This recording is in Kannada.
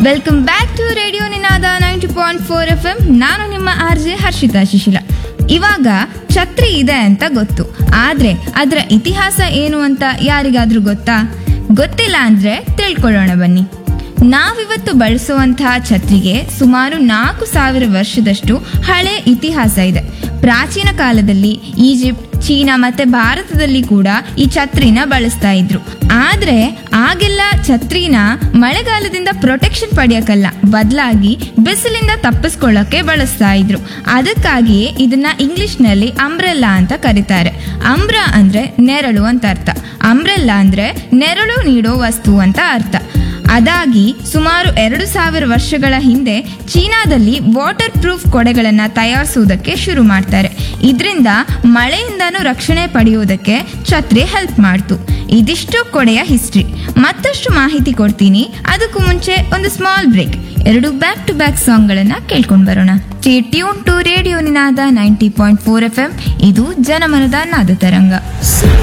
welcome back to radio Ninaada ninety point four F M ನಾನು ನಿಮ್ಮ ಆರ್ ಜೆ ಹರ್ಷಿತಾ ಶಿಶಿಲ ಇವಾಗ ಛತ್ರಿ ಇದೆ ಅಂತ ಗೊತ್ತು ಆದ್ರೆ ಅದರ ಇತಿಹಾಸ ಏನು ಅಂತ ಯಾರಿಗಾದ್ರೂ ಗೊತ್ತಾ ಗೊತ್ತಿಲ್ಲ ಅಂದ್ರೆ ತಿಳ್ಕೊಳ್ಳೋಣ ಬನ್ನಿ ನಾವಿವತ್ತು ಬಳಸುವಂತಹ ಛತ್ರಿಗೆ ಸುಮಾರು ನಾಲ್ಕು ಸಾವಿರ ವರ್ಷದಷ್ಟು ಹಳೆ ಇತಿಹಾಸ ಇದೆ ಪ್ರಾಚೀನ ಕಾಲದಲ್ಲಿ ಈಜಿಪ್ಟ್ ಚೀನಾ ಮತ್ತೆ ಭಾರತದಲ್ಲಿ ಕೂಡ ಈ ಛತ್ರಿನ ಬಳಸ್ತಾ ಇದ್ರು ಆದ್ರೆ ಆಗೆಲ್ಲ ಛತ್ರಿನ ಮಳೆಗಾಲದಿಂದ ಪ್ರೊಟೆಕ್ಷನ್ ಪಡೆಯಕ್ಕಲ್ಲ ಬದಲಾಗಿ ಬಿಸಿಲಿಂದ ತಪ್ಪಿಸ್ಕೊಳ್ಳಕ್ಕೆ ಬಳಸ್ತಾ ಇದ್ರು ಅದಕ್ಕಾಗಿಯೇ ಇದನ್ನ ಇಂಗ್ಲಿಷ್ನಲ್ಲಿ ಅಂಬ್ರೆಲ್ಲಾ ಅಂತ ಕರೀತಾರೆ ಅಂಬ್ರ ಅಂದ್ರೆ ನೆರಳು ಅಂತ ಅರ್ಥ ಅಂಬ್ರೆಲ್ಲಾ ಅಂದ್ರೆ ನೆರಳು ನೀಡೋ ವಸ್ತು ಅಂತ ಅರ್ಥ ಅದಾಗಿ ಸುಮಾರು ಎರಡು ಸಾವಿರ ವರ್ಷಗಳ ಹಿಂದೆ ಚೀನಾದಲ್ಲಿ ವಾಟರ್ ಪ್ರೂಫ್ ಕೊಡೆಗಳನ್ನು ತಯಾರಿಸುವುದಕ್ಕೆ ಶುರು ಮಾಡ್ತಾರೆ ಇದರಿಂದ ಮಳೆಯಿಂದನೂ ರಕ್ಷಣೆ ಪಡೆಯುವುದಕ್ಕೆ ಛತ್ರಿ ಹೆಲ್ಪ್ ಮಾಡ್ತು ಇದಿಷ್ಟು ಕೊಡೆಯ ಹಿಸ್ಟ್ರಿ ಮತ್ತಷ್ಟು ಮಾಹಿತಿ ಕೊಡ್ತೀನಿ ಅದಕ್ಕೂ ಮುಂಚೆ ಒಂದು ಸ್ಮಾಲ್ ಬ್ರೇಕ್ ಎರಡು ಬ್ಯಾಕ್ ಟು ಬ್ಯಾಕ್ ಸಾಂಗ್ಗಳನ್ನ ಕೇಳ್ಕೊಂಡು ಬರೋಣ tune to radio Ninaada ninety point four F M ಇದು ಜನಮನದ ನಾದ ತರಂಗ